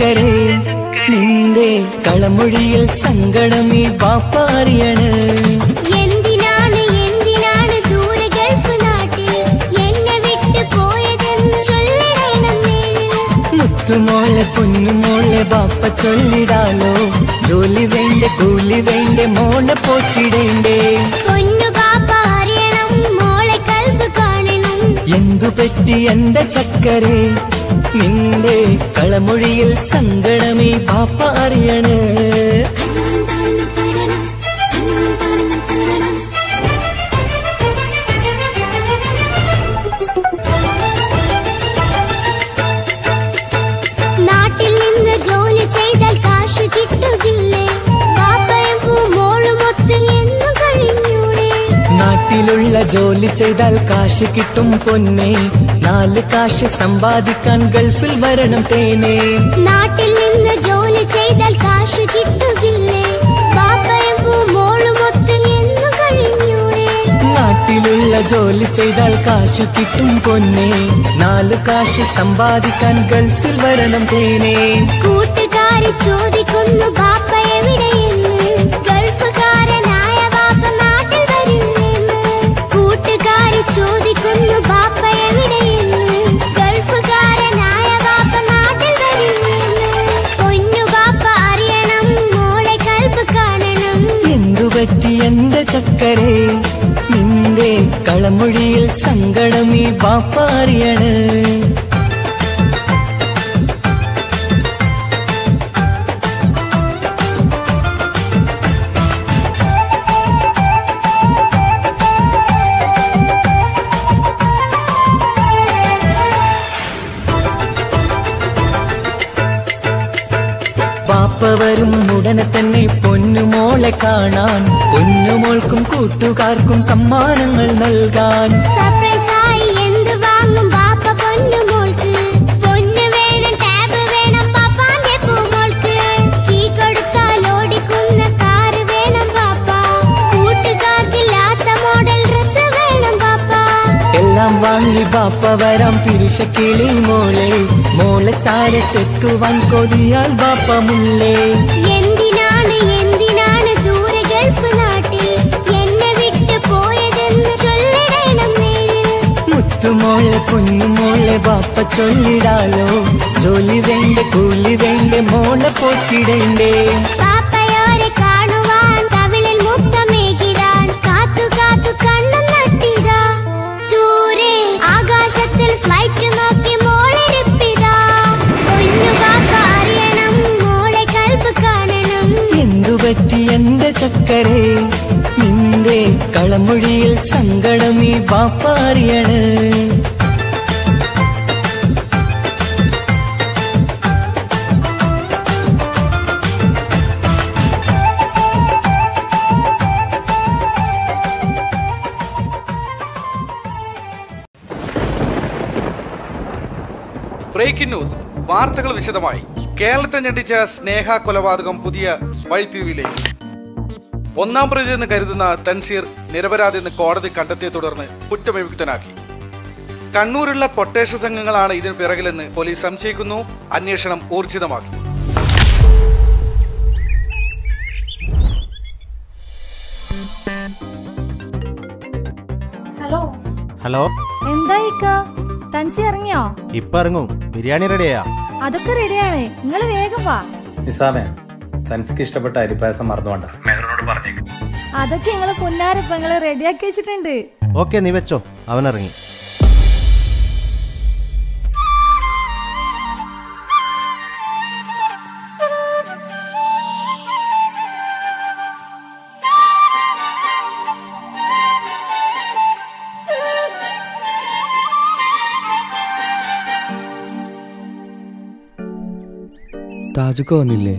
ചക്കരെ നിന്റെ കളമൊഴിയിൽ സങ്കടമീ ബാപ്പാറിയണ് എന്തിനാണ് എന്തിനാണ് ദൂരെ ഗൾഫ് നാട്ടിൽ എന്നെ വിട്ടു പോയതെന്ന് ചൊല്ലിടണം നീ മുത്തുമോളെ പൊന്നുമോളെ ബാപ്പ ചൊല്ലിടാലോ ജോലി വേണ്ട കൂലി വേണ്ട മോളെ പോറ്റിടേണ്ടേ പൊന്നു പാപ്പ അറിയണം മോളെ കൽബ് കാണണം എന്തു പറ്റി എന്റെ ചക്കരെ നിന്റെ കളമൊഴിയിൽ സങ്കടമീ ബാപ്പ അറിയണ് നാട്ടിൽ നിന്ന് ജോലി ചെയ്താൽ കാശ് കിട്ടുകില്ലേ പാപ്പയും മോളും ഒത്ത് എന്നും കഴിഞ്ഞൂടെ നാട്ടിലുള്ള ജോലി ചെയ്താൽ കാശ് കിട്ടും പൊന്നെ നാല് കാശ് സമ്പാദിക്കാൻ ഗൾഫിൽ വരണം തേനേ നാട്ടിൽ നിന്ന് ജോലി ചെയ്താൽ കാശ് കിട്ടുകില്ലേ പാപ്പയും മോളും ഒത്ത് എന്നും കഴിഞ്ഞൂടെ നാട്ടിലുള്ള ജോലി ചെയ്താൽ കാശ് കിട്ടും പൊന്നെ നാല് കാശ് സമ്പാദിക്കാൻ ഗൾഫിൽ വരണം തേനേ കൂട്ടുകാരി ചോദിക്കുന്നു ബാപ്പ എവിടെയെന്ന് ഗൾഫുകാരനായ ബാപ്പ നാട്ടിൽ വരില്ലെന്ന് കൂട്ടുകാരി ചോദിക്കുന്നു ബാപ്പ എവിടെയെന്ന് ഗൾഫുകാരനായ ബാപ്പ നാട്ടിൽ വരില്ലെന്ന് പൊന്നു ബാപ്പ അറിയണം മോളെ കൽപ്പ് കാണണം എന്തു പറ്റി എന്റെ ചക്കരെ നിന്റെ കളമൊഴിയിൽ സങ്കടമീ ബാപ്പ അറിയണ് ബാപ്പ വരും ഉടനെ തന്നെ പൊന്നുമോളെ കാണാൻ പൊന്നുമോൾക്കും കൂട്ടുകാർക്കും സമ്മാനങ്ങൾ നൽകാൻ സർപ്രൈസായി എന്ത് വാങ്ങും ബാപ്പ പൊന്നു മോൾക്ക് പൊന്ന് വേണം ടാബ് വേണം പാപ്പാന്റെ പൂമോൾക്ക് കീ കൊടുത്താൽ ഓടിക്കുന്ന കാറ് വേണം ബാപ്പ കൂട്ടുകാർക്കില്ലാത്ത മോഡൽ ഡ്രസ് വേണം ബാപ്പ എല്ലാം വാങ്ങി ബാപ്പ വരാം പിരിശക്കിളി മോളെ മോളെ ചാരത്തെത്തുവാൻ കൊതിയാൽ ബാപ്പ മുല്ലേ എന്തിനാണ് എന്തിനാണ് ദൂരെ ഗൾഫ് നാട്ടിൽ എന്നെ വിട്ടു പോയതെന്ന് ചൊല്ലിടണം നേരിൽ മുത്തുമോളെ കുഞ്ഞുമോളെ ബാപ്പ ചൊല്ലിടാലോ ജോലി വേണ്ട കൂലി വേണ്ട മോളെ പോറ്റിടേണ്ടേ പാപ്പയോരെ കാണുവാൻ കവിളിൽ മുത്തമേകിടാൻ കാത്തു കാത്തു കണ്ണു നട്ടിതാ ദൂരെ ആകാശത്തിൽ ഫ്ലൈറ്റ് നോക്കി മോളിരിപ്പിതാ കുഞ്ഞു പാപ്പ അറിയണം മോളെ കൽപ്പ് കാണണം എന്തു പറ്റി എന്റെ ചക്കരെ നിന്റെ കളമൊഴിയിൽ സങ്കടമീ ബാപ്പ അറിയണ് ബ്രേക്കിംഗ് ന്യൂസ് വാർത്തകൾ വിശദമായി കേരളത്തെ ഞെട്ടിച്ച സ്നേഹ കൊലപാതകം പുതിയ വഴിത്തിരിവിലേക്ക് ഒന്നാം പ്രതി എന്ന് കരുതുന്ന തൻസീർ നിരപരാധി എന്ന് കോടതി കണ്ടെത്തിയെ തുടർന്ന് കുറ്റവിമുക്തനാക്കി കണ്ണൂരുള്ള കൊട്ടേഷ സംഘങ്ങളാണ് ഇതിന് പിറകിലെന്ന് പോലീസ് സംശയിക്കുന്നു അന്വേഷണം ഊർജിതമാക്കി ഹലോ ഹലോ എന്തായിക്ക തൻസി ഇറങ്ങിയോ ഇപ്പൊ ഇറങ്ങും ബിരിയാണി റെഡിയാ അതൊക്കെ റെഡിയാണ് നിങ്ങൾ വേഗം വാ നിസാമേ തനിക്ക് ഇഷ്ടപ്പെട്ട അരിപ്പായസം മറന്നുകൊണ്ട മെഹറിനോട് പറഞ്ഞേക്ക് അതൊക്കെ നിങ്ങള് പൊന്നാരപ്പ നിങ്ങള് റെഡിയാക്കി വെച്ചിട്ടുണ്ട് ഓക്കെ നീ വെച്ചോ അവൻ ഇറങ്ങി താജുക്ക വന്നില്ലേ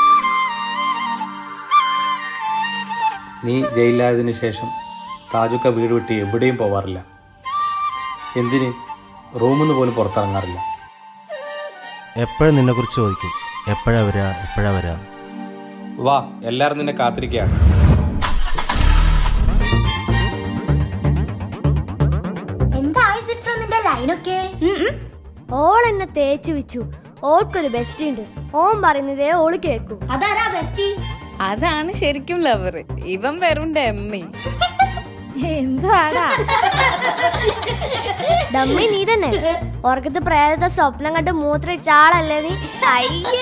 നീ ജയിലിലായതിനു ശേഷം താജുക്ക വീട് വിട്ട് എവിടെയും പോവാറില്ല എന്തിന് റൂമിൽ നിന്ന് പോലും പുറത്തിറങ്ങാറില്ല എപ്പോഴും നിന്നെ കുറിച്ച് ചോദിക്കും എപ്പോഴാ വരാ എപ്പോഴാ വരാ വാ എല്ലാവരും നിന്നെ കാത്തിരിക്കുകയാണ് എന്തായി സിട്രോ നിന്റെ ലൈനൊക്കെ ഓൾ എന്നെ തേച്ച് വെച്ചു ഓൾക്കൊരു ബെസ്റ്റ് ഉണ്ട് ഓൻ പറയുന്നതേ ഓള് കേക്കൂ അതാരാ ബെസ്റ്റി അതാണ് ശരിക്കും ലവർ ഇവൻ വെറും ഡമ്മി എന്തുവാടാ ഡമ്മി നീ തന്നെ ഉറക്കത്ത് പ്രേതത്തെ സ്വപ്നം കണ്ട് മൂത്രയിച്ച ആളല്ലേ നീ അയ്യേ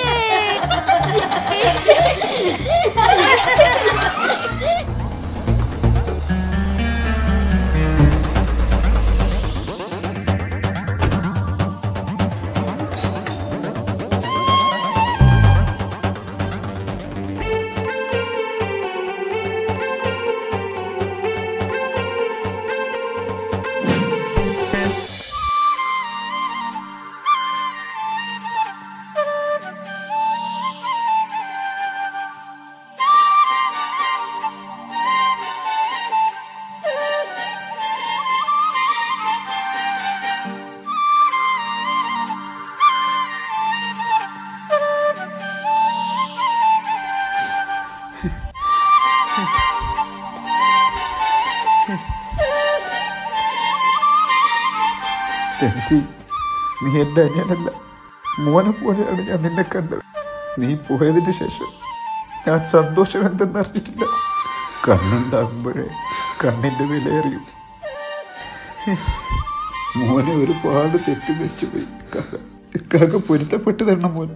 ടെൻസി നീ എൻ്റെ അനിയനല്ല മോനെ പോലെയാണ് ഞാൻ നിന്നെ കണ്ടത് നീ പോയതിന് ശേഷം ഞാൻ സന്തോഷം എന്തെന്നറിഞ്ഞിട്ടില്ല കണ്ണുണ്ടാകുമ്പോഴേ കണ്ണിൻ്റെ വില അറിയും മോനെ ഒരുപാട് തെറ്റുപറ്റിച്ചു പോയി കാക്ക കാക്ക പൊരുത്തപ്പെട്ട് തരണം മോൻ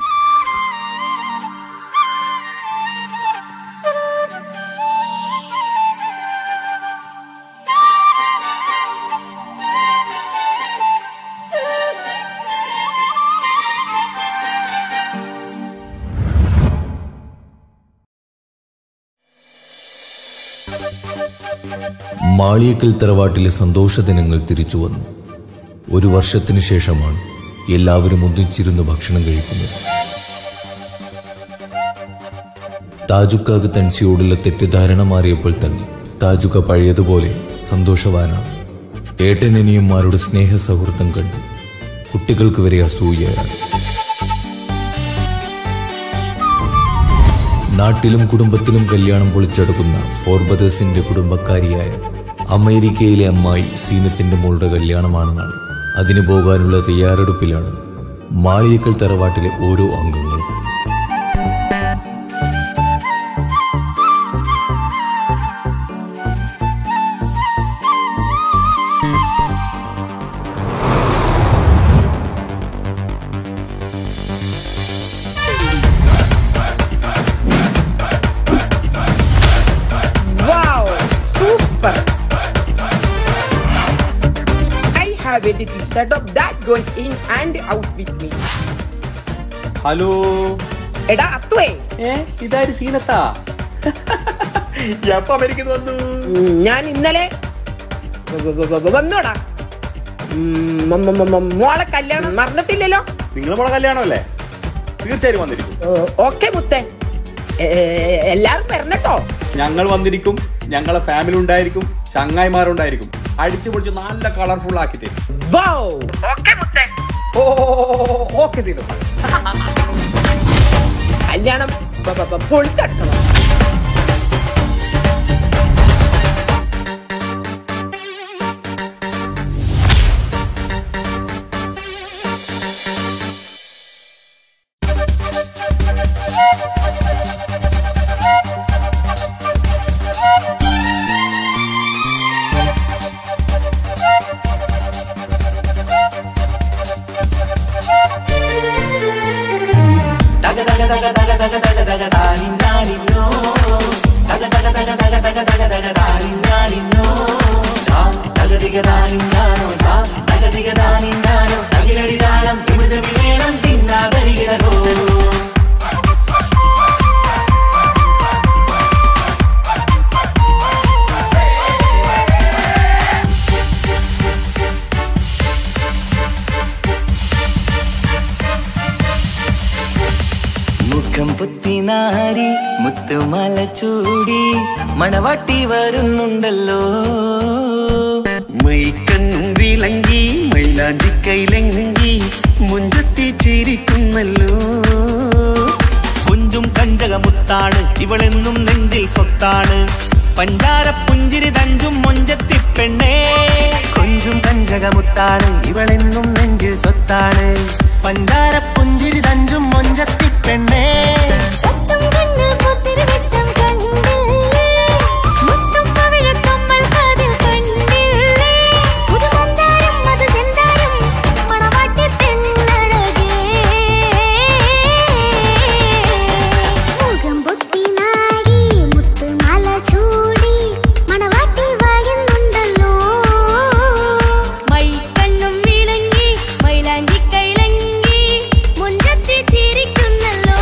മാളിയക്കൽ തറവാട്ടിലെ സന്തോഷദിനങ്ങൾ തിരിച്ചു വന്നു ഒരു വർഷത്തിനു ശേഷമാണ് എല്ലാവരും ഒന്നിച്ചിരുന്ന് ഭക്ഷണം കഴിക്കുന്നത് താജുക്കാക്ക് തൻസിയോടുള്ള തെറ്റിദ്ധാരണ മാറിയപ്പോൾ തന്നെ താജുക്ക പഴയതുപോലെ സന്തോഷവാനാണ് ഏട്ടനനിയന്മാരുടെ സ്നേഹ സൗഹൃദം കണ്ട് കുട്ടികൾക്ക് വരെ അസൂയയാണ് നാട്ടിലും കുടുംബത്തിലും കല്യാണം പൊളിച്ചെടുക്കുന്ന ഫോർബദേഴ്സിന്റെ കുടുംബക്കാരിയായ അമേരിക്കയിലെ അമ്മായി സീനത്തിന്റെ മോളുടെ കല്യാണമാണ് നാളെ അതിന് പോകാനുള്ള തയ്യാറെടുപ്പിലാണ് മാളിയക്കൽ തറവാട്ടിലെ ഓരോ അംഗങ്ങളും Wow, super! I have a little setup that goes in and out with me. Hello എടാ അത്തുവേ ഏ ഇതാര് സീനത്താ എപ്പോ അമേരിക്കന്ന് വന്നു ഉം, ഞാൻ ഇന്നലെ വ- വ- വ- വ- വന്നോടാ ഉം, മ- മ- മ- മ- മോളെ കല്യാണം മറന്നിട്ടില്ലല്ലോ നിങ്ങൾ മോളെ കല്യാണമല്ലേ തീർച്ചയായും വന്നിരിക്കും ഓക്കെ മുത്തേ എ- എ- എല്ലാവരും വരണട്ടോ ഞങ്ങൾ വന്നിരിക്കും ഞങ്ങളെ ഫാമിലി ഉണ്ടായിരിക്കും ചങ്ങായിമാരുണ്ടായിരിക്കും അടിച്ചു പൊളിച്ച് നല്ല കളർഫുൾ ആക്കി തരും വൗ ഓക്കെ മുത്തേ ഓ ഓക്കെ സീനു കല്യാണം പ- പ- പ- പൊളിച്ചടക്കണം മുഖം പുത്തിനാരി മുത്തുമല ചൂടി മണവാട്ടി വരുന്നുണ്ടല്ലോ മൈക്കണ്ണും വിളങ്ങി മൈലാഞ്ചി കൈലങ്ങി മുഞ്ചത്തി ചിരിക്കുന്നല്ലോ കുഞ്ചും കഞ്ചകമുത്താണ് ഇവളെന്നും നെഞ്ചിൽ സ്വത്താണ് പഞ്ചാര പുഞ്ചിരി തഞ്ചും മൊഞ്ചത്തി പെണ്ണേ കൊഞ്ചും കഞ്ചകമുത്താണ് ഇവളെന്നും നെഞ്ചിൽ സ്വത്താണ് പഞ്ചാര പുഞ്ചിരി തഞ്ചും മൊഞ്ചത്തി പെണ്ണേ ഒത്തും കണ്ണിൽ പുത്തിരി വെട്ടം കണ്ടില്ലേ മുത്തും പവിഴക്കമ്മൽ കാതിൽ കണ്ടില്ലേ പുതുമന്താരം അത് ചെന്താരം മണവാട്ടി പെണ്ണഴകേ മുഖം പൊത്തി നാരി മുത്തുമാല ചൂടി മണവാട്ടി വായുന്നുണ്ടല്ലോ മൈക്കണ്ണും വിളങ്ങി മൈലാഞ്ചി കൈലങ്ങി മുഞ്ചത്തി ചിരിക്കുന്നല്ലോ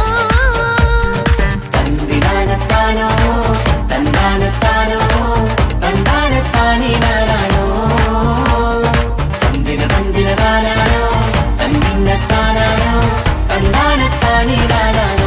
തന്തിനാനത്താനോ തന്താനത്താനോ തന്താനത്താനിനാനോ തന്തിന തന്തിന താനാനോ തന്നിന്നത്താനാനോ തന്താനത്താനിനാനോ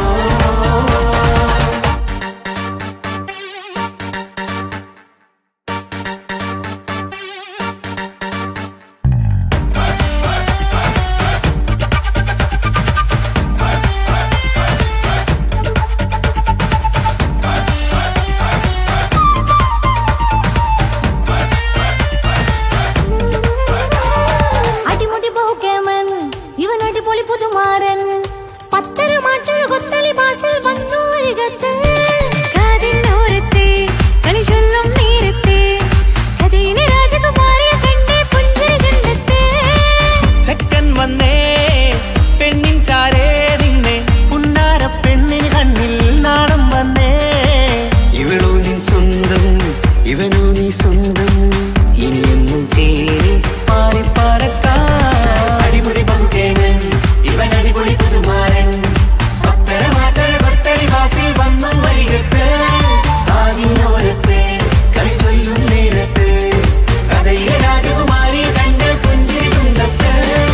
അടിമുടി ബഹുക്കേമൻ ഇവൻ അടിപൊളി പുതുമാരൻ പത്തര മാറ്റൊരു കൊത്തലി ബാസിൽ വന്നു അരികത്ത് കാതിന്നോരത്തെ കളി ചൊല്ലും നേരത്തെ കഥയിലെ രാജകുമാരിയെ കണ്ടേ പുഞ്ചിരി കണ്ടെത്തേ ചെക്കൻ വന്നേ പെണ്ണിൻ ചാരേ നിന്നെ പുന്നാര പെണ്ണിന് കണ്ണിൽ നാണം വന്നേ ഇവളോ നിൻ സ്വന്തം ഇവനോ നീ സ്വന്തം ഇനി എന്നും ചേരി പാറി പറക്കാം അടിപൊളി പങ്കുകേമൻ ഇവൻ അടിപൊളി പുതുമാരൻ പത്തര മാറ്റര പത്തരി വാസിൽ വന്നു വരികത്ത് ആദിനോരത്ത് കളി ചൊല്ലും നേരത്ത് കഥയിലെ രാജകുമാരി കണ്ട് പുഞ്ചിരി തുണ്ടത്ത്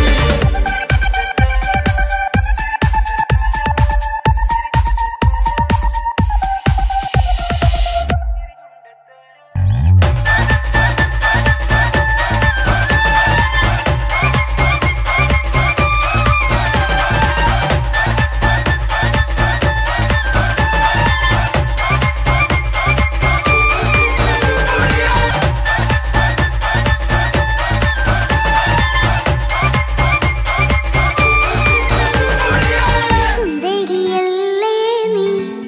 സുന്ദരിയല്ലേ നീ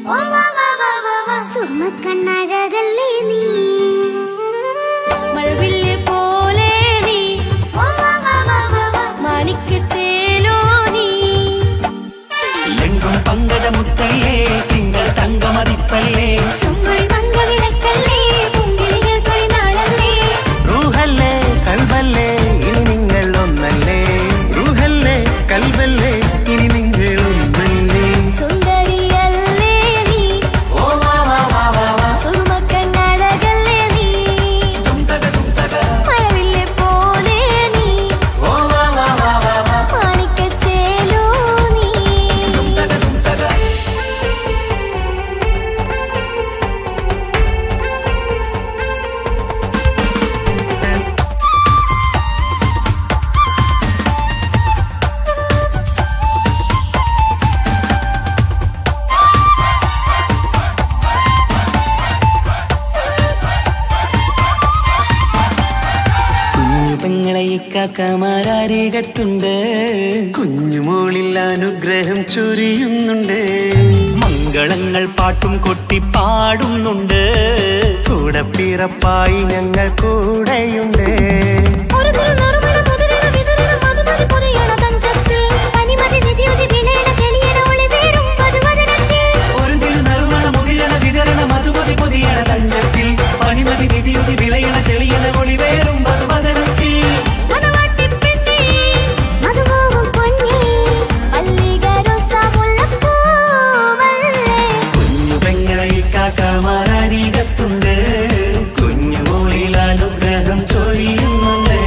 സുമ്മക്കണ്ണഴകല്ലേ നീ മഴവില്ല് പോലെ നീ മാണിക്കത്തേലോ നീ എങ്കും പങ്കജമുത്തല്ലേ തിങ്കൾ തങ്കമതിപ്പല്ലേ ചുമ്മായി മംഗവിളക്കല്ലേ പൊങ്കിളികൾ തൊഴിനാളല്ലേ റൂഹല്ലേ കൽബല്ലേ ഇനി നിങ്ങൾ ഒന്നല്ലേ റൂഹല്ലേ കൽബല്ലേ ഇനി നിങ്ങൾ ഒന്നല്ലേ സുന്ദരിയല്ലേ നീ ഓ വാ വാ വാ വാ വാ സുറുമക്കണ്ണഴകല്ലേ നീ മഴവില്ല് പോലെ നീ ഓ വാ വാ വാ വാ വാ മാണിക്കച്ചേലോ നീ കുഞ്ഞു പെങ്ങളെ ഇക്കാക്കമാരാരികത്തുണ്ട് കുഞ്ഞുമോളിൽ അനുഗ്രഹം ചൊരിയുന്നുണ്ട് മംഗളങ്ങൾ പാട്ടും കൊട്ടി പാടുന്നുണ്ട് കൂടെ പിറപ്പായി ഞങ്ങൾ കൂടെയുണ്ട് ഒരു തിരുനറുമണ മുതിരണ വിതരണ മധുമതി പൊതിയണ തഞ്ചത്തിൽ പനിമതി നിധിയുതി വിലയണ തെളിയണ ഒളിവേറും പതുവദനത്തിൽ ഒരു തിരുനറുമണ മുകിരണ വിതരണ മധുമതി പൊതിയണ തഞ്ചത്തിൽ പനിമതി നിധിയുതി വിളയണ തെളിയണ ഒളിവേറും മധുവദനത്തിൽ മണവാട്ടിപ്പെണ്ണേ, മധുമോഹം പൊന്നേ, മല്ലികരൊത്ത മുല്ലപ്പൂവല്ലേ. കുഞ്ഞു പെങ്ങളെ ഇക്കാക്കമാരാരികത്തുണ്ട് കുഞ്ഞുമോളിൽ അനുഗ്രഹം ചൊരിയുന്നുണ്ട്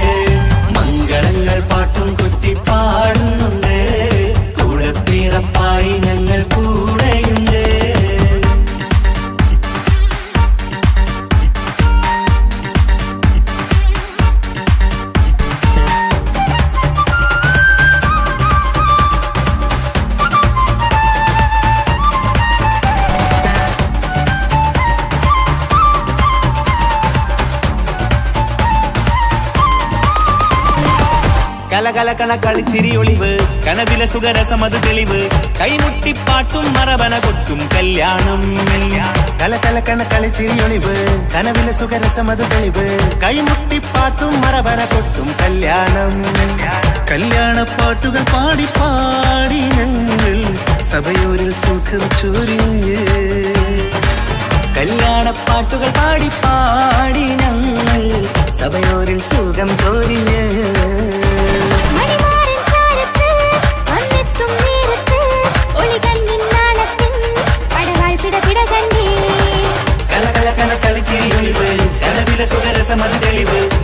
കലകലകണ കളിച്ചിരി ഒളിവ് കനവിലെ സുഖരസമത് തെളിവ് കൈമുട്ടിപ്പാട്ടും മറവന കൊട്ടും കല്യാണം കലകലക്കണ കളിച്ചിരിയൊളിവ് കനവിലെ സുഖരസമത് തെളിവ് കൈമുട്ടിപ്പാട്ടും മറവന കൊട്ടും കല്യാണം കല്യാണപ്പാട്ടുകൾ പാടി പാടി ഞങ്ങൾ സഭയൂരിൽ സുഖം ചൊരിഞ്ഞ് കല്യാണപ്പാട്ടുകൾ പാടി പാടി ഞങ്ങൾ സഭയോരിൽ സുഖം ചൊരിഞ്ഞ് മണിമാരൻ ചാരത്ത് വന്നെത്തും നേരത്ത് ഒളികണ്ണിൻ നാളത്തിൻ പടവാൾ പിടപിട കണ്ടേ കലകലകണ കളിച്ചിരി ഒളിവ് കനവിലെ സുഖരസമത് തെളിവ്